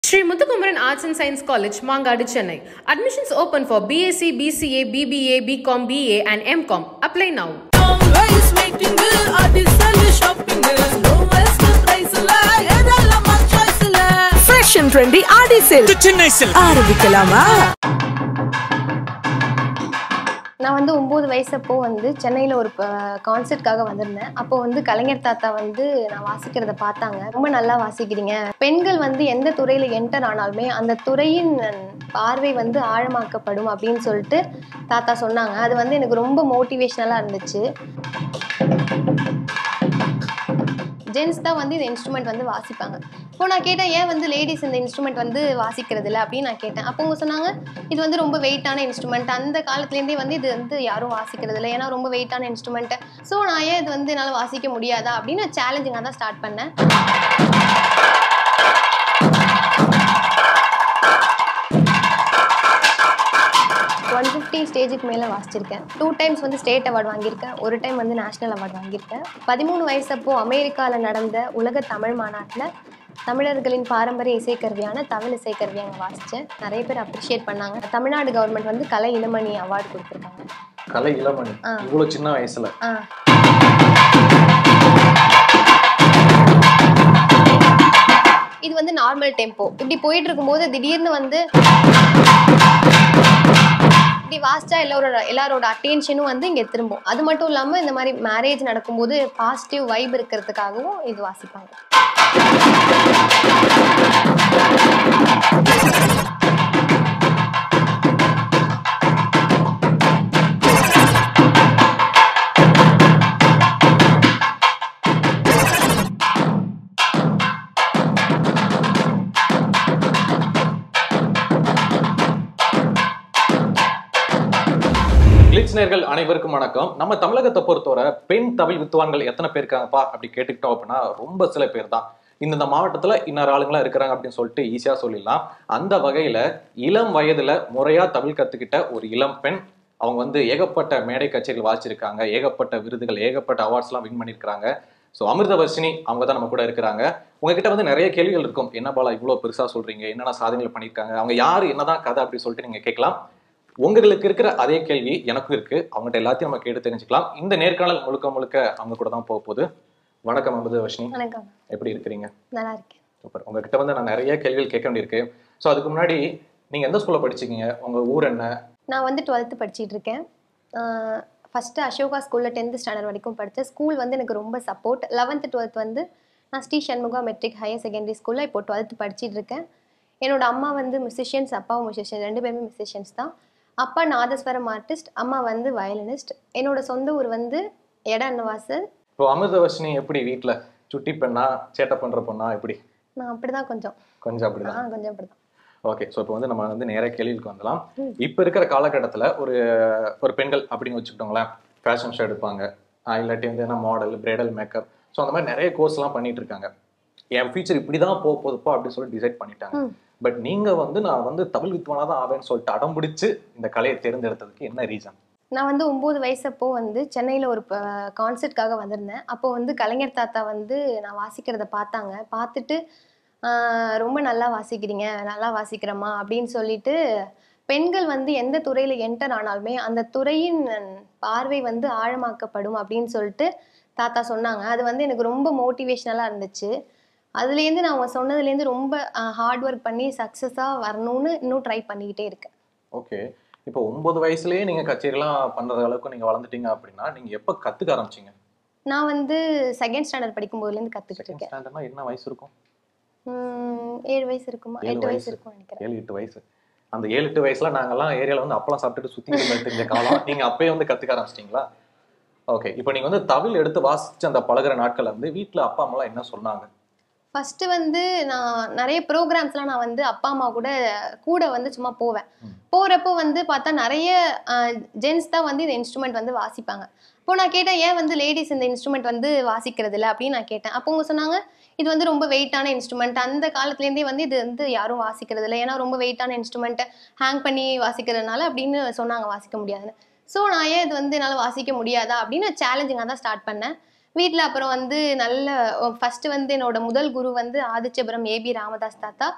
Sri Muthukumaran Arts and Science College, Mangadu, Chennai. Admissions open for BSc, BCA, BBA, BCom, BA, and MCom. Apply now. always waiting அதிசல் shopping lowest price ல எதெல்லாம் choice ல fresh and trendy Aadi sale Chennai silk ஆரம்பிக்கலாமா நான் வந்து ஒம்பது வயசப்போ வந்து சென்னையில் ஒரு கான்சர்ட்காக வந்திருந்தேன் அப்போ வந்து கலைஞர் தாத்தா வந்து நான் வாசிக்கிறத பார்த்தாங்க ரொம்ப நல்லா வாசிக்கிறீங்க பெண்கள் வந்து எந்த துறையில் என்டர் ஆனாலுமே அந்த துறையின் பார்வை வந்து ஆழமாக்கப்படும் அப்படின்னு சொல்லிட்டு தாத்தா சொன்னாங்க அது வந்து எனக்கு ரொம்ப மோட்டிவேஷ்னலாக இருந்துச்சு ஜென்ஸ் தான் வந்து இந்த இன்ஸ்ட்ருமெண்ட் வந்து வாசிப்பாங்க இப்போ நான் கேட்டேன் ஏன் வந்து லேடிஸ் இந்த இன்ஸ்ட்ருமெண்ட் வந்து வாசிக்கிறது இல்லை அப்படின்னு நான் கேட்டேன் அப்போ அவங்க சொன்னாங்க இது வந்து ரொம்ப வெயிட்டான இன்ஸ்ட்ருமெண்ட் அந்த காலத்துலேருந்தே வந்து இது வந்து யாரும் வாசிக்கிறது இல்லை ஏன்னா ரொம்ப வெயிட்டான இன்ஸ்ட்ருமெண்ட் ஸோ நான் ஏன் இது வந்து என்னால் வாசிக்க முடியாதா அப்படின்னு சேலஞ்சிங்காக தான் ஸ்டார்ட் பண்ணேன் ஒன் ஃபிஃப்டி ஸ்டேஜுக்கு மேலே வாசிச்சிருக்கேன் டூ டைம்ஸ் வந்து ஸ்டேட் அவார்டு வாங்கியிருக்கேன் ஒரு டைம் வந்து நேஷ்னல் அவார்டு வாங்கியிருக்கேன் பதிமூணு வயசப்போ அமெரிக்காவில் நடந்த உலக தமிழ் மாநாட்டில் தமிழர்களின் பாரம்பரிய இசைக்கருவியான தமிழ் இசைக்கருவி அங்கே வாசித்தேன் நிறைய பேர் அப்ரிஷியேட் பண்ணாங்க தமிழ்நாடு கவர்மெண்ட் வந்து கலை இளமணி அவார்டு கொடுத்துருக்காங்க கலை இளமணி ஆ. இவ்வளவு சின்ன வயசுல ஆ இது வந்து நார்மல் டெம்போ இப்படி போயிட்டு இருக்கும்போது திடீர்னு வந்து இப்படி வாசிச்சா எல்லாரோட எல்லாரோட அட்டென்ஷனும் வந்து இங்கே திரும்பும் அது மட்டும் இல்லாமல் இந்த மாதிரி மேரேஜ் நடக்கும்போது பாசிட்டிவ் வைப் இருக்கிறதுக்காகவும் இது வாசிப்பாங்க கிளிட்ஸ் நேர்கள் அனைவருக்கும் வணக்கம் நம்ம தமிழகத்தை பொறுத்தவரை பெண் தமிழ் வித்துவான்கள் எத்தனை பேர் இருக்காங்கப்பா அப்படி கேட்டுக்கிட்டோம் அப்படின்னா ரொம்ப சில பேர் தான் இந்தந்த மாவட்டத்துல இன்னொரு ஆளுங்களா இருக்கிறாங்க அப்படின்னு சொல்லிட்டு ஈஸியா சொல்லிடலாம் அந்த வகையில இளம் வயதுல முறையா தமிழ் கத்துக்கிட்ட ஒரு இளம் பெண் அவங்க வந்து ஏகப்பட்ட மேடை கச்சேரிகள் வாசிச்சிருக்காங்க ஏகப்பட்ட விருதுகள் ஏகப்பட்ட அவார்ட்ஸ் எல்லாம் வின் பண்ணியிருக்காங்க ஸோ அமிர்தவர்ஷினி அவங்க தான் நம்ம கூட இருக்கிறாங்க உங்ககிட்ட வந்து நிறைய கேள்விகள் இருக்கும் என்ன பாலா இவ்வளோ பெருசா சொல்றீங்க என்னென்ன சாதனைகள் பண்ணியிருக்காங்க அவங்க யாரு என்னதான் கதை அப்படி சொல்லிட்டு நீங்க கேட்கலாம் உங்களுக்கு இருக்கிற அதே கேள்வி எனக்கும் இருக்கு அவங்ககிட்ட எல்லாத்தையும் நம்ம கேட்டு தெரிஞ்சுக்கலாம் இந்த நேர்காணல் முழுக்க முழுக்க அவங்க கூட தான் போக போகுது வணக்கம் அமிர்தவர்ஷினி வணக்கம் எப்படி இருக்கிறீங்க நல்லா இருக்கேன் சூப்பர் உங்ககிட்ட வந்து நான் நிறைய கேள்விகள் கேட்க வேண்டியிருக்கு ஸோ அதுக்கு முன்னாடி நீங்க எந்த ஸ்கூல்ல படிச்சீங்க உங்க ஊர் என்ன நான் வந்து டுவெல்த்து படிச்சிட்டு இருக்கேன் ஃபஸ்ட்டு அசோகா ஸ்கூலில் டென்த்து ஸ்டாண்டர்ட் வரைக்கும் படித்தேன் ஸ்கூல் வந்து எனக்கு ரொம்ப சப்போர்ட் லெவன்த்து டுவெல்த் வந்து நான் Sri Shanmuga matric higher secondary ஸ்கூலில் இப்போ டுவெல்த்து படிச்சிட்டு இருக்கேன் என்னோட அம்மா வந்து மியூசிஷியன்ஸ் அப்பாவும் மியூசிஷியன் ரெண்டு பேருமே மியூசிஷியன்ஸ் தான் அப்பா நாதஸ்வரம் ஆர்டிஸ்ட் அம்மா வந்து வயலினிஸ்ட் என்னோட சொந்த ஊர் வந்து எட அன்னவாசல் இப்போ அமிர்தவர்ஷினி எப்படி வீட்ல சுட்டி பெண்ணா சேட்டை பண்ற பொண்ணா எப்படி நான் அப்படி தான் கொஞ்சம் கொஞ்சம் அப்படிதான் ஆ கொஞ்சம் அப்படி தான் ஓகே ஸோ இப்போ வந்து நம்ம வந்து நேர கேள்விக்கு வந்துடலாம் இப்போ இருக்கிற காலகட்டத்தில் ஒரு ஒரு பெண்கள் அப்படின்னு வச்சுக்கிட்டோங்களேன் ஃபேஷன் ஷோ எடுப்பாங்க ஆஹ் இல்லாட்டி வந்து என்ன மாடல் பிரைடல் மேக்கப் ஸோ அந்த மாதிரி நிறைய கோர்ஸ்லாம் பண்ணிட்டு இருக்காங்க என் ஃபியூச்சர் இப்படி தான் போக போகுதுப்பா அப்படின்னு சொல்லி டிசைட் பண்ணிட்டாங்க ம். பட் நீங்கள் வந்து நான் வந்து தமிழ் வித்வானா தான் ஆவேன்னு சொல்லிட்டு அடம் பிடிச்சு இந்த கலையை தேர்ந்தெடுத்ததுக்கு என்ன ரீசன் நான் வந்து ஒம்பது வயசப்போ வந்து சென்னையில் ஒரு கான்சர்ட்காக வந்திருந்தேன் அப்போ வந்து கலைஞர் தாத்தா வந்து நான் வாசிக்கிறத பார்த்தாங்க பார்த்துட்டு ஆஹ், ரொம்ப நல்லா வாசிக்கிறீங்க நல்லா வாசிக்கிறேம்மா அப்படின்னு சொல்லிட்டு பெண்கள் வந்து எந்த துறையில் என்டர் ஆனாலுமே அந்த துறையின் பார்வை வந்து ஆழமாக்கப்படும் அப்படின்னு சொல்லிட்டு தாத்தா சொன்னாங்க அது வந்து எனக்கு ரொம்ப மோட்டிவேஷ்னலாக இருந்துச்சு அதுலேருந்து நான் அவங்க சொன்னதுலேருந்து ரொம்ப ஹார்ட் ஒர்க் பண்ணி சக்ஸஸாக வரணும்னு இன்னும் ட்ரை பண்ணிக்கிட்டே இருக்கேன் ஓகே இப்போ ஒன்பது வயசுலயே நீங்கள் கச்சேரிலாம் பண்ணுற அளவுக்கு நீங்கள் வளர்ந்துட்டீங்க அப்படின்னா நீங்கள் எப்போ கற்றுக்க ஆரம்பிச்சீங்க நான் வந்து செகண்ட் ஸ்டாண்டர்ட் படிக்கும்போதுலேருந்து கற்றுக்கிட்டு செகண்ட் இருக்கேன் ஸ்டாண்டர்ட்னா என்ன வயசு இருக்கும் உம், ஏழு வயசு இருக்குமா ஏழு எட்டு வயசு வயசு. இருக்கும் நினைக்கிறேன் ஏழு எட்டு வயசு அந்த ஏழு எட்டு வயசுல நாங்கெல்லாம் ஏரியால வந்து அப்பளம் சாப்பிட்டுட்டு சுத்தி இருந்துட்டு தெரிஞ்ச காலம் நீங்க அப்பயே வந்து கத்துக்க ஆரம்பிச்சிட்டீங்களா ஓகே இப்போ நீங்க வந்து தவில் எடுத்து வாசிச்சு அந்த பழகுற நாட்கள்ல வந்து வீட்ல அப்பா அம்மா என்ன சொன்னாங்க ஃபர்ஸ்ட் வந்து நான் நிறைய ப்ரோக்ராம்ஸ்லாம் நான் வந்து அப்பா அம்மா கூட கூட வந்து சும்மா போவேன் ம். போறப்போ வந்து பார்த்தா நிறைய ஜென்ஸ் தான் வந்து இந்த இன்ஸ்ட்ருமெண்ட் வந்து வாசிப்பாங்க இப்போ நான் கேட்டேன் ஏன் வந்து லேடிஸ் இந்த இன்ஸ்ட்ருமெண்ட் வந்து வாசிக்கிறது இல்லை அப்படின்னு நான் கேட்டேன் அப்போ அவங்க சொன்னாங்க இது வந்து ரொம்ப வெயிட்டான இன்ஸ்ட்ருமெண்ட் அந்த காலத்துலேருந்தே வந்து இது வந்து யாரும் வாசிக்கிறது இல்லை ஏன்னா ரொம்ப வெயிட்டான இன்ஸ்ட்ருமெண்ட்டை ஹேங் பண்ணி வாசிக்கிறதுனால அப்படின்னு சொன்னாங்க வாசிக்க முடியாதுன்னு ஸோ நான் ஏன் இது வந்து என்னால் வாசிக்க முடியாதா அப்படின்னு சேலஞ்சிங்காக தான் ஸ்டார்ட் பண்ணேன் வீட்டில் அப்புறம் வந்து நல்ல ஃபர்ஸ்ட் வந்து என்னோட முதல் குரு வந்து ஆதிச்சபுரம் ஏபி ராமதாஸ் தாத்தா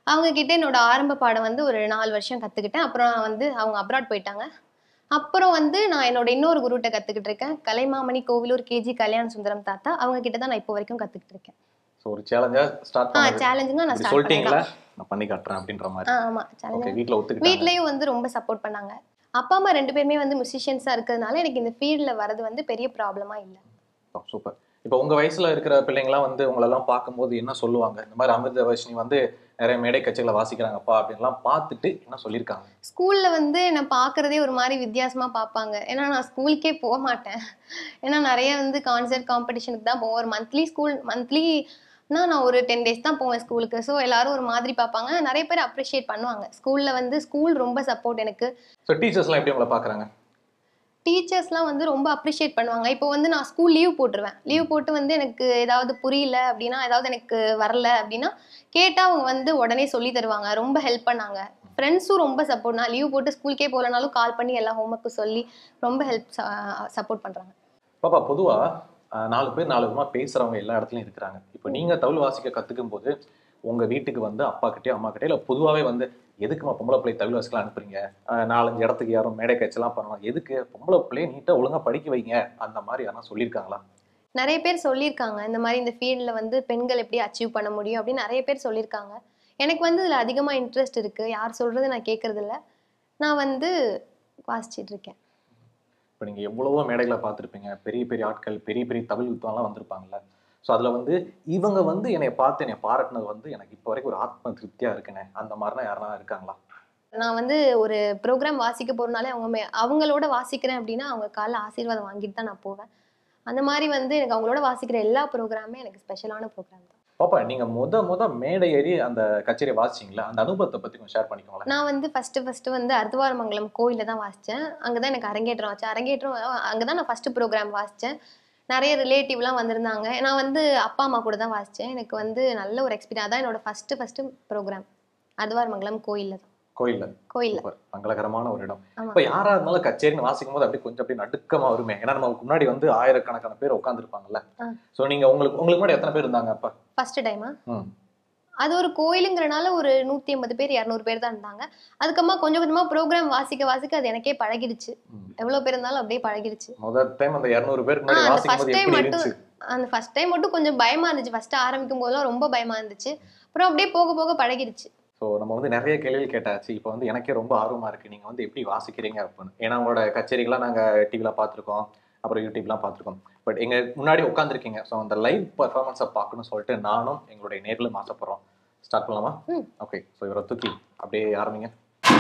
அவங்க கிட்ட என்னோட ஆரம்ப பாடம் வந்து ஒரு நாலு வருஷம் கத்துக்கிட்டேன் அப்புறம் நான் வந்து அவங்க அப்ராட் போயிட்டாங்க அப்புறம் வந்து நான் என்னோட இன்னொரு குருட்ட கத்துக்கிட்டு இருக்கேன் கலைமாமணி கோவிலூர் கேஜி கல்யாண சுந்தரம் தாத்தா அவங்க கிட்ட தான் நான் இப்போ வரைக்கும் கத்துக்கிட்டு இருக்கேன் ஸோ ஒரு சேலஞ்சா ஸ்டார்ட் ஆ பண்ணி சேலஞ்சுங்க நான் ஸ்டார்ட் சொல்லிட்டீங்களா பண்ணிடலாம் நான் பண்ணி காட்டுறேன் அப்படின்ற மாதிரி ஆ ஆமா ஓகே சேலஞ்ச் வீட்ல ஒத்துக்கிட்டாங்க வீட்லயும் வந்து ரொம்ப சப்போர்ட் பண்ணாங்க அப்பா அம்மா ரெண்டு பேருமே வந்து மியூசிஷியன்ஸா இருக்கிறதுனால எனக்கு இந்த ஃபீல்ட்ல வரது வந்து பெரிய ப்ராப்ளமா இல்லை சூப்பர் இப்போ உங்க வயசுல இருக்கிற பிள்ளைங்களாம் வந்து உங்களெல்லாம் பார்க்கும்போது என்ன சொல்லுவாங்க இந்த மாதிரி அமிர்த வர்ஷினி வந்து நிறைய மேடை கச்சைகளை வாசிக்கிறாங்கப்பா அப்படின்லாம் பார்த்துட்டு என்ன சொல்லியிருக்காங்க ஸ்கூல்ல வந்து நான் பார்க்கறதே ஒரு மாதிரி வித்தியாசமா பார்ப்பாங்க ஏன்னா நான் ஸ்கூலுக்கே போக மாட்டேன் ஏன்னா நிறைய வந்து கான்சர்ட் காம்படிஷனுக்கு தான் போவேன் ஒரு மந்த்லி ஸ்கூல் மந்த்லினா நான் ஒரு டென் டேஸ் தான் போவேன் ஸ்கூலுக்கு ஸோ எல்லாரும் ஒரு மாதிரி பார்ப்பாங்க நிறைய பேர் அப்ரிஷியேட் பண்ணுவாங்க ஸ்கூல்ல வந்து ஸ்கூல் ரொம்ப சப்போர்ட் எனக்கு ஸோ டீச்சர்ஸ்லாம் எப்படி உங்களை பார்க்குறாங்க டீச்சர்ஸ்லாம் வந்து ரொம்ப அப்ரிஷியேட் பண்ணுவாங்க இப்போ வந்து நான் ஸ்கூல் லீவ் போட்டுருவேன் லீவ் போட்டு வந்து எனக்கு ஏதாவது புரியல அப்படின்னா ஏதாவது எனக்கு வரல அப்படின்னா கேட்டால் அவங்க வந்து உடனே சொல்லி தருவாங்க ரொம்ப ஹெல்ப் பண்ணாங்க ஃப்ரெண்ட்ஸும் ரொம்ப சப்போர்ட் நான் லீவ் போட்டு ஸ்கூலுக்கே போகலனாலும் கால் பண்ணி எல்லா ஹோம்ஒர்க்கும் சொல்லி ரொம்ப ஹெல்ப் சப்போர்ட் பண்ணுறாங்க பாப்பா பொதுவா அஹ், நாலு பேர் நாலு விதமா பேசுறவங்க எல்லா இடத்துலயும் இருக்கிறாங்க இப்போ நீங்க தவில் வாசிக்க கத்துக்கும் போது உங்க வீட்டுக்கு வந்து அப்பா கிட்டயோ அம்மா கிட்டயோ இல்ல பொதுவாவே வந்து எதுக்குமா பொம்பளை பிள்ளை தவில் வாசிக்கலாம் அனுப்புறீங்க அஹ், நாலஞ்சு இடத்துக்கு யாரும் மேடை கட்சிலாம் பண்ணணும் எதுக்கு பொம்பளை பிள்ளைய நீட்டா ஒழுங்கா படிக்க வைங்க அந்த மாதிரி யாரா சொல்லியிருக்காங்களா நிறைய பேர் சொல்லியிருக்காங்க இந்த மாதிரி இந்த ஃபீல்டில் வந்து பெண்கள் எப்படி அச்சீவ் பண்ண முடியும் அப்படின்னு நிறைய பேர் சொல்லியிருக்காங்க எனக்கு வந்து இதில் அதிகமாக இன்ட்ரெஸ்ட் இருக்குது யார் சொல்கிறது நான் கேட்கறதில்ல நான் வந்து வாசிச்சிட்டு இருக்கேன் இப்போ நீங்க எவ்வளவோ மேடைகளை பார்த்துருப்பீங்க பெரிய பெரிய ஆட்கள் பெரிய பெரிய தமிழ் வித்வான்லாம் வந்திருப்பாங்கல்ல ஸோ அதுல வந்து இவங்க வந்து என்னை பார்த்து என்னை பாராட்டினது வந்து எனக்கு இப்போ வரைக்கும் ஒரு ஆத்ம திருப்தியா இருக்குனே அந்த மாதிரிலாம் யாருனா இருக்காங்களா நான் வந்து ஒரு ப்ரோக்ராம் வாசிக்க போகிறனாலே அவங்க மே- அவங்களோட வாசிக்கிறேன் அப்படின்னா அவங்க காலைல ஆசீர்வாதம் வாங்கிட்டு தான் நான் போவேன் அந்த மாதிரி வந்து எனக்கு அவங்களோட வாசிக்கிற எல்லா ப்ரோக்ராமே எனக்கு ஸ்பெஷலான ப்ரோக்ராம் தான் பாப்பா நீங்க முத முத மேடை ஏறி அந்த கச்சேரி வாசிச்சீங்களா அந்த அனுபவத்தை பத்தி கொஞ்சம் ஷேர் பண்ணிக்கோங்களேன் நான் வந்து ஃபர்ஸ்ட் ஃபர்ஸ்ட் வந்து அர்த்தவாரமங்கலம் கோயிலில் தான் வாசித்தேன் அங்கே தான் எனக்கு அரங்கேற்றம் ஆச்சு அரங்கேற்றம் அங்கே தான் நான் ஃபர்ஸ்ட் ப்ரோக்ராம் வாசித்தேன் நிறைய ரிலேட்டிவ்லாம் வந்திருந்தாங்க நான் வந்து அப்பா அம்மா கூட தான் வாசித்தேன் எனக்கு வந்து நல்ல ஒரு எக்ஸ்பீரியன்ஸ் அதான் என்னோட ஃபர்ஸ்ட் ஃபர்ஸ்ட் ப்ரோக்ராம் அர்த்தவாரமங்கலம் கோயிலில் தான் கோயில்ல கோயிலில் சூப்பர் மங்களகரமான ஒரு இடம் ஆமா. இப்ப யாரா இருந்தாலும் கச்சேரின்னு வாசிக்கும் போது அப்படியே கொஞ்சம் அப்படியே நடுக்கமா வருமே ஏன்னா நமக்கு முன்னாடி வந்து ஆயிரக்கணக்கான பேர் உட்காந்துருப்பாங்கல்ல ஆ. சோ நீங்க உங்களுக்கு உங்களுக்கு முன்னாடி எத்தனை பேர் இருந்தாங்க அப்ப ஃபர்ஸ்ட் டைமா ம். அது ஒரு கோயிலுங்கிறனால ஒரு நூற்றி ஐம்பது பேர் இரநூறு பேர் தான் இருந்தாங்க அதுக்கப்புறமா கொஞ்சம் கொஞ்சமாக ப்ரோக்ராம் வாசிக்க வாசிக்க அது எனக்கே பழகிடுச்சு ம். எவ்வளோ பேர் இருந்தாலும் அப்படியே பழகிடுச்சு முதல் டைம் அந்த இருநூறு பேருக்கு ஆ, முன்னாடி அந்த வாசிக்கும் ஃபர்ஸ்ட் போது டைம் எப்படி மட்டும் இருந்துச்சு அந்த ஃபர்ஸ்ட் டைம் மட்டும் கொஞ்சம் பயமா இருந்துச்சு ஃபர்ஸ்ட் ஆரம்பிக்கும் போதெல்லாம் ரொம்ப பயமா இருந்துச்சு அப்புறம் அப்படியே போக போக பழகிடுச்சு ஸோ நம்ம வந்து நிறைய கேள்விகள் கேட்டாச்சு இப்போ வந்து எனக்கே ரொம்ப ஆர்வமா இருக்கு நீங்க வந்து எப்படி வாசிக்கிறீங்க அப்படின்னு ஏன்னா உங்களோட கச்சேரிகள்லாம் நாங்க டிவில பார்த்துருக்கோம் அப்புறம் யூடியூப்லாம் பார்த்துருக்கோம் பட் எங்க முன்னாடி உட்காந்துருக்கீங்க ஸோ அந்த லைவ் பர்ஃபார்மன்ஸை பார்க்கணும்னு சொல்லிட்டு நானும் எங்களுடைய நேர்களும் ஆசைப்படுறோம் ஸ்டார்ட் பண்ணலாமா ம். ஓகே ஸோ இவரை தூக்கி அப்படியே ஆரம்பிங்க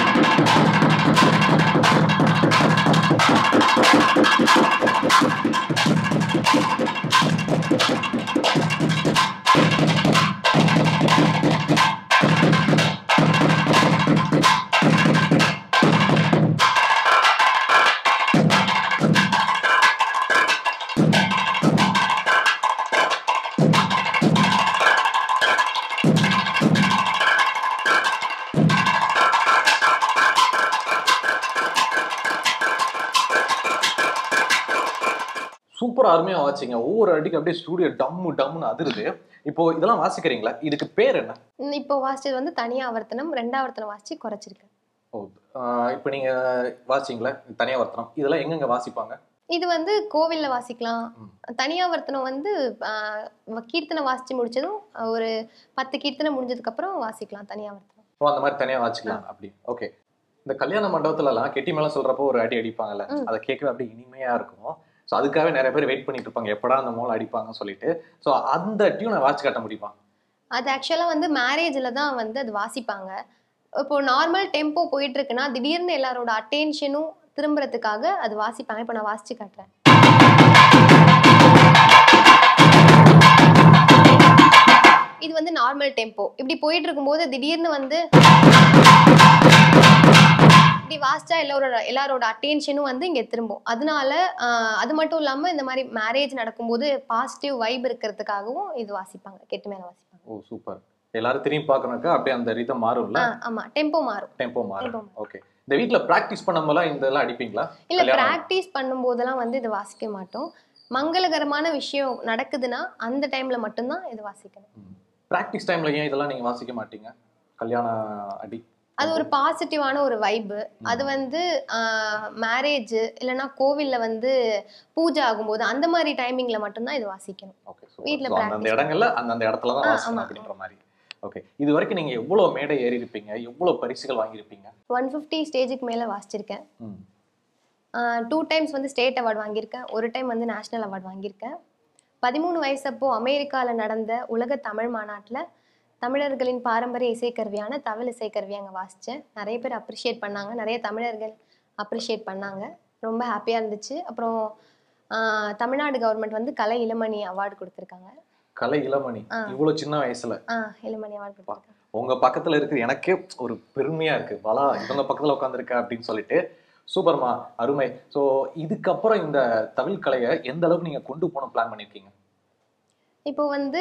சூப்பர் அருமையா வாசிங்க ஒவ்வொரு அடிக்கு அப்படியே ஸ்டூடியோ டம்மு டம்முன்னு அதிருது இப்போ இதெல்லாம் வாசிக்கிறீங்களா இதுக்கு பேர் என்ன ம், இப்போ வாசிச்சது வந்து தனி ஆவர்த்தனம் ரெண்டாவர்த்தனம் வாசிச்சு குறைச்சிருக்கேன் ஓ ஆஹ் இப்போ நீங்க வாசிங்களா தனியா வர்த்தனம் இதெல்லாம் எங்கெங்க வாசிப்பாங்க இது வந்து கோவில்ல வாசிக்கலாம் ம். தனியாவர்த்தனம் வந்து ஆஹ், வ- கீர்த்தனை வாசிச்சு முடிச்சதும் ஆஹ், ஒரு பத்து கீர்த்தனை முடிஞ்சதுக்கு அப்புறம் வாசிக்கலாம் தனியாவர்த்தனம் ஓ அந்த மாதிரி தனியா வாசிக்கலாம் அப்படி ஓகே இந்த கல்யாண மண்டபத்துல எல்லாம் கெட்டி மேளம் சொல்றப்போ ஒரு அடி அடிப்பாங்கல்ல ம். அதை கேட்கவே அப்படியே இனிமையா இருக்கும் ஸோ அதுக்காகவே நிறைய பேர் வெயிட் பண்ணிட்டு இருப்பாங்க எப்படா அந்த மோளம் அடிப்பாங்கன்னு சொல்லிட்டு ஸோ அந்த டியூனை வாசி காட்ட முடியுமா அது ஆக்சுவலாக வந்து மேரேஜில் தான் வந்து அது வாசிப்பாங்க இப்போ நார்மல் டெம்போ போயிட்டு இருக்குன்னா திடீர்னு எல்லாரோட அட்டென்ஷனும் திரும்புறதுக்காக அது வாசிப்பாங்க இப்போ நான் வாசிச்சு காட்டுறேன் இது வந்து நார்மல் டெம்போ இப்படி போயிட்டு இருக்கும்போது திடீர்னு வந்து இப்படி வாசிச்சா எல்லாரோட எல்லாரோட அட்டென்ஷனும் வந்து இங்கே திரும்பும் அதனால ஆஹ், அது மட்டும் இல்லாமல் இந்த மாதிரி மேரேஜ் நடக்கும்போது பாசிட்டிவ் வைப் இருக்கிறதுக்காகவும் இது வாசிப்பாங்க கெட்டு மேலே வாசிப்பாங்க ஓ சூப்பர் எல்லாரும் திரும்பி பார்க்கறனாக்கா அப்படியே அந்த ரிதம் மாறும்ல ஆ ஆமா டெம்போ மாறும் டெம்போ மாறும் Tempo ஓகே இந்த வீட்ல பிராக்டிஸ் பண்ணும்போதெல்லாம் இதெல்லாம் அடிப்பீங்களா இல்ல கல்யாணம். பிராக்டிஸ் பண்ணும்போதெல்லாம் வந்து இது வாசிக்க மாட்டோம் மங்களகரமான விஷயம் நடக்குதுன்னா அந்த டைம்ல மட்டும்தான் இது வாசிக்கணும் பிராக்டிஸ் டைம்ல ஏன் இதெல்லாம் நீங்க வாசிக்க மாட்டீங்க கல்யாண அடி அது ஒரு பாசிட்டிவான ஒரு வைப்பு அது வந்து மேரேஜ் இல்லைன்னா கோவில்ல வந்து பூஜை ஆகும்போது அந்த மாதிரி டைமிங்ல மட்டும்தான் இது வாசிக்கணும் ஓகே வீட்ல அந்தந்த practice. இடங்கள்ல அந்தந்த இடத்துல தான் ஆ, வாசிக்கணும் ஆமா, அப்படின்ற மாதிரி ஓகே இது வரைக்கும் நீங்க எவ்வளவு மேடை ஏறி இருப்பீங்க எவ்வளவு பரிசுகள் வாங்கியிருப்பீங்க ஒன் ஃபிஃப்டி ஸ்டேஜுக்கு மேல வாசிச்சிருக்கேன் ம் டூ டைம்ஸ் வந்து ஸ்டேட் அவார்டு வாங்கியிருக்கேன் ஒரு டைம் வந்து நேஷ்னல் அவார்டு வாங்கியிருக்கேன் பதிமூணு வயசப்போ அமெரிக்காவில் நடந்த உலக தமிழ் மாநாட்டில் தமிழர்களின் பாரம்பரிய இசைக்கருவியான தவில் இசைக்கருவி அங்கே வாசித்தேன் நிறைய பேர் அப்ரிஷியேட் பண்ணாங்க நிறைய தமிழர்கள் அப்ரிஷியேட் பண்ணாங்க ரொம்ப ஹாப்பியாக இருந்துச்சு அப்புறம் ஆஹ், தமிழ்நாடு கவர்மெண்ட் வந்து கலை இளமணி அவார்டு கொடுத்துருக்காங்க கலை இளமணி ஆ. இவ்வளவு சின்ன வயசுல ஆ இளமணி அவார்டு கொடுத்துருக்காங்க உங்க பக்கத்துல இருக்கிற எனக்கே ஒரு பெருமையா இருக்கு வலா இவங்க பக்கத்துல உட்காந்துருக்க அப்படின்னு சொல்லிட்டு சூப்பர்மா அருமை சோ இதுக்கப்புறம் இந்த தமிழ் கலையை எந்த அளவுக்கு நீங்க கொண்டு போன பிளான் பண்ணிருக்கீங்க இப்போ வந்து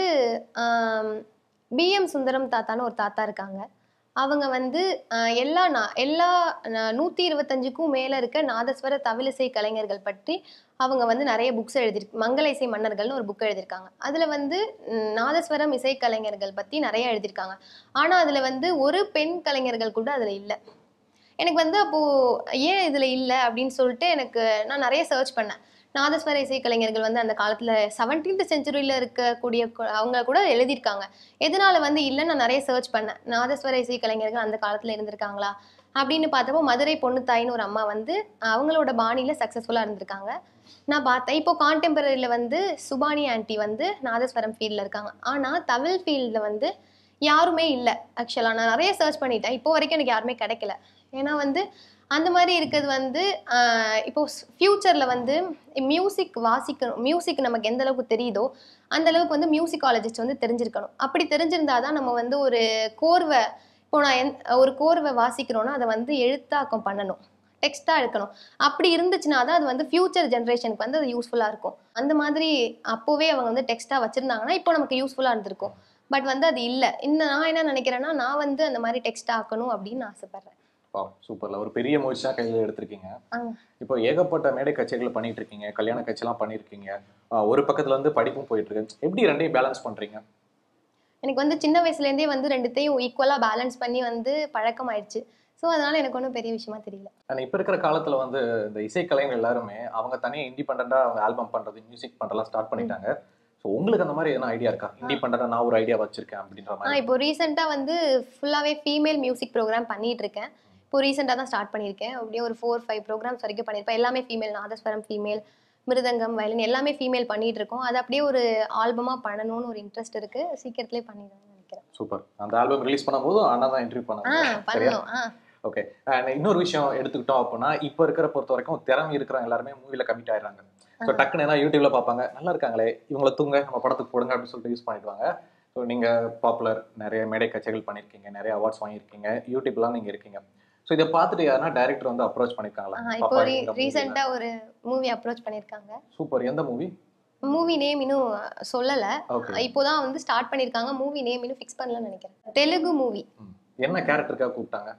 பிஎம் சுந்தரம் தாத்தான்னு ஒரு தாத்தா இருக்காங்க அவங்க வந்து ஆஹ், எல்லா நா எல்லா நா- நூத்தி இருபத்தஞ்சுக்கும் மேல இருக்க நாதஸ்வர தவிலிசை கலைஞர்கள் பற்றி அவங்க வந்து நிறைய புக்ஸ் எழுதிருக்கு மங்கள இசை மன்னர்கள்னு ஒரு புக் எழுதியிருக்காங்க அதுல வந்து ம், நாதஸ்வரம் இசை கலைஞர்கள் பத்தி நிறைய எழுதியிருக்காங்க ஆனா அதுல வந்து ஒரு பெண் கலைஞர்கள் கூட அதுல இல்லை எனக்கு வந்து அப்போ ஏன் இதுல இல்லை அப்படின்னு சொல்லிட்டு எனக்கு நான் நிறைய சர்ச் பண்ணேன் நாதஸ்வர இசை கலைஞர்கள் வந்து அந்த காலத்துல செவன்டீன்த் செஞ்சுரியில இருக்கக்கூடிய கு- அவங்க கூட எழுதியிருக்காங்க எதனால வந்து இல்லைன்னு நான் நிறைய சர்ச் பண்ணேன் நாதஸ்வர இசை கலைஞர்கள் அந்த காலத்துல இருந்திருக்காங்களா அப்படின்னு பார்த்தப்போ மதுரை பொண்ணுத்தாயின்னு ஒரு அம்மா வந்து அவங்களோட பாணியில சக்ஸஸ்ஃபுல்லாக இருந்திருக்காங்க நான் பார்த்தேன் இப்போ கான்டெம்பரரியில் வந்து சுபானி ஆன்ட்டி வந்து நாதஸ்வரம் ஃபீல்டில் இருக்காங்க ஆனால் தமிழ் ஃபீல்டில் வந்து யாருமே இல்லை ஆக்சுவலாக நான் நிறைய சர்ச் பண்ணிட்டேன் இப்போ வரைக்கும் எனக்கு யாருமே கிடைக்கல ஏன்னா வந்து அந்த மாதிரி இருக்கிறது வந்து ஆஹ் இப்போ ஃப்யூச்சரில் வந்து மியூசிக் வாசிக்கணும் மியூசிக் நமக்கு எந்த அளவுக்கு தெரியுதோ அந்த அளவுக்கு வந்து மியூசிக்காலஜிஸ்ட் வந்து தெரிஞ்சிருக்கணும் அப்படி தெரிஞ்சிருந்தா தான் நம்ம வந்து ஒரு கோர்வை இப்போ நான் எந் ஒரு கோர்வை வாசிக்கிறோன்னா அதை வந்து எழுத்தாக்கம் பண்ணணும் டெக்ஸ்ட்டாக இருக்கணும் அப்படி இருந்துச்சுன்னா தான் அது வந்து ஃப்யூச்சர் ஜென்ரேஷனுக்கு வந்து அது யூஸ்ஃபுல்லாக இருக்கும் அந்த மாதிரி அப்போவே அவங்க வந்து டெக்ஸ்ட்டாக வச்சுருந்தாங்கன்னா இப்போ நமக்கு யூஸ்ஃபுல்லாக இருந்திருக்கும் பட் வந்து அது இல்லை இன்னும் நான் என்ன நினைக்கிறேன்னா நான் வந்து அந்த மாதிரி டெக்ஸ்ட் ஆக்கணும் அப்படின்னு ஆசைப்பட்றேன் சூப்பர்ல ஒரு பெரிய முயற்சியா கையில எடுத்திருக்கீங்க ஆ. இப்போ ஏகப்பட்ட மேடை கச்சேரிகள் பண்ணிட்டு இருக்கீங்க கல்யாண கட்சியெல்லாம் பண்ணிருக்கீங்க ஆஹ் ஒரு பக்கத்துல வந்து படிப்பும் போயிட்டு இருக்கு எப்படி ரெண்டையும் பேலன்ஸ் பண்றீங்க எனக்கு வந்து சின்ன வயசுலேருந்தே வந்து ரெண்டுத்தையும் ஈக்குவலாக பேலன்ஸ் பண்ணி வந்து பழக்கம் ஆயிடுச்சு ஸோ அதனால எனக்கு ஒன்றும் பெரிய விஷயமா தெரியல ஆனா இப்ப இருக்கிற காலத்துல வந்து இந்த இசைக்கலைஞர் எல்லாருமே அவங்க தனியா இண்டிபெண்டா அவங்க ஆல்பம் பண்றது மியூசிக் பண்றதெல்லாம் ஸ்டார்ட் பண்ணிட்டாங்க ஸோ உங்களுக்கு அந்த மாதிரி எதனா ஐடியா இருக்கா இண்டிபெண்டா நான் ஒரு ஐடியா வச்சிருக்கேன் அப்படின்ற ஆ மாதிரி இப்போ ரீசெண்டாக வந்து ஃபுல்லாகவே ஃபீமேல் மியூசிக் ப்ரோக்ராம் பண்ணிட்டு இருக்கேன் இப்போ ரீசெண்டாக தான் ஸ்டார்ட் பண்ணியிருக்கேன் அப்படியே ஒரு ஃபோர் ஃபைவ் ப்ரோக்ராம்ஸ் வரைக்கும் பண்ணியிருப்பேன் எல்லாமே ஃபீமேல் நாதஸ்வரம் ஃபீமேல் மிருதங்கம் வயலின் எல்லாமே ஃபீமேல் பண்ணிட்டு இருக்கோம் அது அப்படியே ஒரு ஆல்பமாக பண்ணணும்னு ஒரு இன்ட்ரெஸ்ட் இருக்கு சீக்கிரத்திலே பண்ணிடுவேன் நினைக்கிறேன் சூப்பர் அந்த ஆல்பம் ரிலீஸ் பண்ணும்போது அண்ணா தான் இன்டர்வியூ ஆ பண்ணாங்க சரியா பண்ணணும் ஆ ஓகே இன்னொரு விஷயம் எடுத்துக்கிட்டோம் அப்படின்னா இப்போ இருக்கிற பொறுத்த வரைக்கும் திறமை இருக்கிறவங்க எல்லாருமே மூவில கமிட் ஆயிடுறாங்க ஸோ டக்குன்னு ஏன்னா யூடியூப்ல பார்ப்பாங்க நல்லா இருக்காங்களே இவங்கள தூங்க நம்ம படத்துக்கு போடுங்க அப்படின்னு சொல்லிட்டு யூஸ் பண்ணிடுவாங்க ஸோ நீங்க பாப்புலர் நிறைய மேடை கச்சேரிகள் பண்ணியிருக்கீங்க நிறைய அவார்ட்ஸ் வாங்கியிருக்கீங்க யூடியூப்லாம் நீங்க இருக்கீங்க ஸோ இதை பார்த்துட்டு யாருன்னா டைரக்டர் வந்து அப்ரோச் பண்ணிருக்காங்களா ஆ, இப்போ ரீ ரீசெண்டாக ஒரு மூவி அப்ரோச் பண்ணியிருக்காங்க சூப்பர் எந்த மூவி மூவி நேம் இன்னும் சொல்லலை ஓகே இப்போதான் வந்து ஸ்டார்ட் பண்ணியிருக்காங்க மூவி நேம் இன்னும் ஃபிக்ஸ் பண்ணலன்னு நினைக்கிறேன் தெலுங்கு மூவி என்ன கேரக்டருக்காக கூப்பிட்டாங்க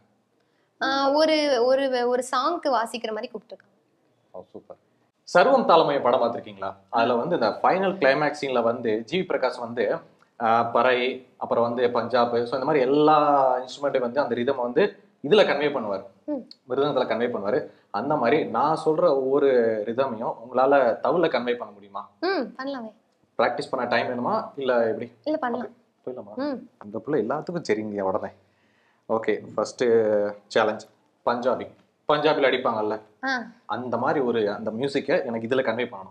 ஒரு ஒரு ஒரு சாங்க்கு வாசிக்கிற மாதிரி கூப்பிட்டுருக்காங்க ஓ சூப்பர் சர்வம் தாளமய படம் பார்த்திருக்கீங்களா அதுல வந்து இந்த ஃபைனல் கிளைமேக்ஸ் சீன்ல வந்து ஜிவி பிரகாஷ் வந்து ஆஹ், பறை அப்புறம் வந்து பஞ்சாப் ஸோ இந்த மாதிரி எல்லா இன்ஸ்ட்ருமெண்ட்டையும் வந்து அந்த ரிதம் வந்து இதுல கன்வே பண்ணுவார் ம். மிருதங்கத்துல கன்வே பண்ணுவாரு அந்த மாதிரி நான் சொல்ற ஒவ்வொரு ரிதமையும் உங்களால தவுல கன்வே பண்ண முடியுமா ம் பண்ணலாமே ப்ராக்டிஸ் பண்ண டைம் வேணுமா இல்ல எப்படி இல்லை பண்ணலாம் போயிடலாமா ம் அந்த புள்ள எல்லாத்துக்கும் சரிங்க உடனே ஓகே ஃபர்ஸ்ட் சேலஞ்ச் பஞ்சாபி பஞ்சாபில அடிப்பாங்கல்ல ஆ அந்த மாதிரி ஒரு அந்த மியூசிக்கை எனக்கு இதுல கன்வே பண்ணணும்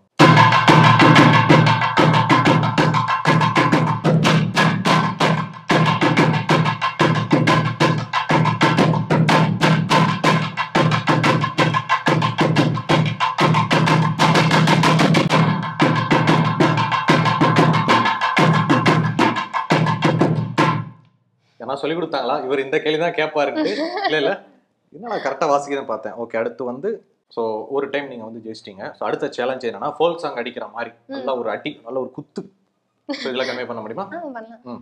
ஏன்னா சொல்லி கொடுத்தாங்களா இவர் இந்த கேள்வி தான் கேட்பாருன்ட்டு இல்ல இல்ல என்னடா கரெக்டாக வாசிக்கிறேன்னு பார்த்தேன் ஓகே அடுத்து வந்து ஸோ ஒரு டைம் நீங்க வந்து ஜெயிச்சிட்டீங்க ஸோ அடுத்த சேலஞ்ச் என்னன்னா ஃபோல்க் சாங் அடிக்கிற மாதிரி நல்ல ஒரு அடி நல்ல ஒரு குத்து ஸோ இதில் கன்வே பண்ண முடியுமா ஆ பண்ணலாம் ம்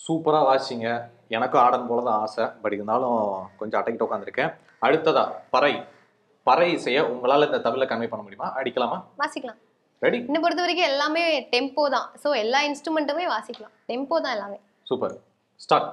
சூப்பரா வாசிங்க எனக்கும் ஆடன் போல தான் ஆசை பட் இருந்தாலும் கொஞ்சம் அட்டைக்கிட்டு உட்காந்துருக்கேன் அடுத்ததா பறை பறை இசையை உங்களால இந்த தமிழ்ல கன்வே பண்ண முடியுமா அடிக்கலாமா வாசிக்கலாம் ரெடி என்னை பொறுத்த வரைக்கும் எல்லாமே டெம்போ தான் ஸோ எல்லா இன்ஸ்ட்ருமெண்ட்டுமே வாசிக்கலாம் டெம்போ தான் எல்லாமே சூப்பர் ஸ்டார்ட்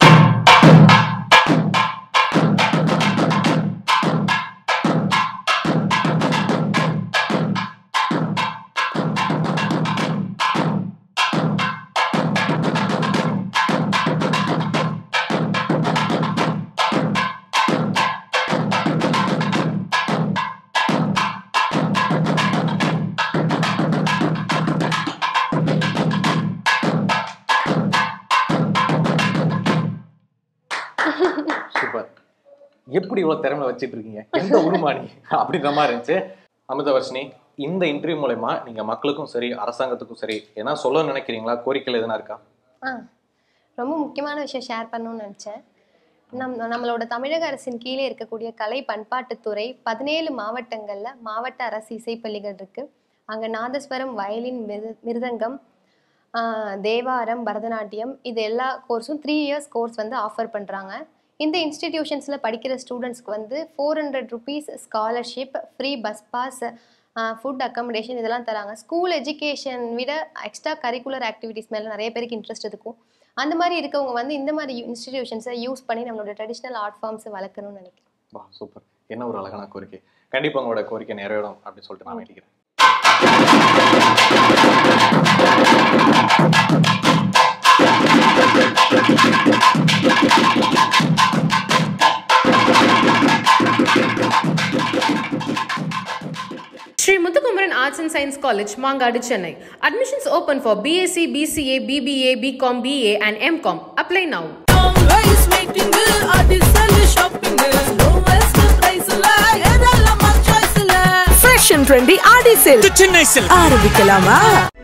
சூப்பர் எப்படி இவ்வளவு திறமை வச்சிட்டு இருக்கீங்க எந்த உருமானி அப்படின்ற மாதிரி இருந்துச்சு அமிர்தவர்ஷினி இந்த இன்டர்வியூ மூலயமா நீங்க மக்களுக்கும் சரி அரசாங்கத்துக்கும் சரி ஏன்னா சொல்ல நினைக்கிறீங்களா கோரிக்கைகள் எதுனா இருக்கா ஆ ரொம்ப முக்கியமான விஷயம் ஷேர் பண்ணணும்னு நினச்சேன் நம் நம்மளோட தமிழக அரசின் கீழே இருக்கக்கூடிய கலை பண்பாட்டுத்துறை பதினேழு மாவட்டங்களில் மாவட்ட அரசு இசைப்பள்ளிகள் இருக்குது அங்கே நாதஸ்வரம் வயலின் மிரு மிருதங்கம் ஆ, தேவாரம் பரதநாட்டியம் இது எல்லா கோர்ஸும் த்ரீ இயர்ஸ் கோர்ஸ் வந்து ஆஃபர் பண்ணுறாங்க இந்த இன்ஸ்டிடியூஷன்ஸில் படிக்கிற ஸ்டூடெண்ட்ஸ்க்கு வந்து four hundred rupees scholarship free bus pass food accommodation இதெல்லாம் தராங்க ஸ்கூல் எஜுகேஷன் விட எக்ஸ்ட்ரா கரிக்குலர் ஆக்டிவிட்டீஸ் மேலே நிறைய பேருக்கு இன்ட்ரெஸ்ட் இருக்கும் அந்த மாதிரி இருக்கவங்க வந்து இந்த மாதிரி இன்ஸ்டிடியூஷன்ஸை யூஸ் பண்ணி நம்மளோட ட்ரெடிஷ்னல் ஆர்ட் ஃபார்ம்ஸை வளர்க்கணும்னு நினைக்கிறேன் வா சூப்பர் என்ன ஒரு அழகான கோரிக்கை கண்டிப்பா உங்களோட கோரிக்கை நிறைவேறும் அப்படின்னு சொல்லிட்டு நான் வேண்டிக்கிறேன் Sri Muthukumaran Arts and Science College, Mangadu, Chennai. Admissions open for BSc, BCA, BBA, BCom, BA, and MCom. Apply now. always waiting அதிசல் shopping lowest price ல ஏராளமா choice ல fresh and trendy Aadi sale Chennai செல் ஆரம்பிக்கலாமா